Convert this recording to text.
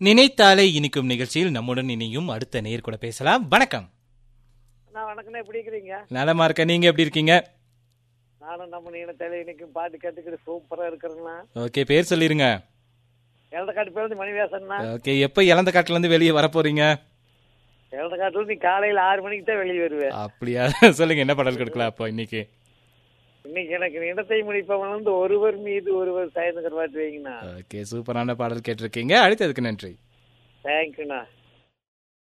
நினைத்தாலே இனிக்கும் நிகழ்ச்சியில் நம்முடன் இனியும் அடுத்த நேர் கூட பேசலாம் வணக்கம் நான் வணக்கண்ணா எப்படி இருக்கிறீங்க நலமா இருக்க நீங்க எப்படி இருக்கீங்க நானும் நம்ம நீனத்தாலே இன்னைக்கு பாட்டு கேட்டுக்கிட்டு சூப்பரா இருக்கிறேன்னா ஓகே பேர் சொல்லிருங்க எழந்தக்காட்டு பேருந்து மணிவேசன்னா ஓகே எப்ப இழந்த காட்டுல இருந்து வெளியே வர போறீங்க எழந்தக்காட்டுல நீ காலையில ஆறு மணிக்கு தான் வெளியே வருவேன் அப்படியா சொல்லுங்க என்ன பாடல் கொடுக்கலாம் அப்போ இன்னைக்கு இன்னைக்கு எனக்கு இடத்தை முடிப்பவன் வந்து ஒருவர் மீது ஒருவர் சாய்ந்துக்கிற பாட்டு வைங்கண்ணா ஓகே சூப்பரான பாடல் கேட்டிருக்கீங்க அடுத்ததுக்கு நன்றி தேங்க்யூண்ணா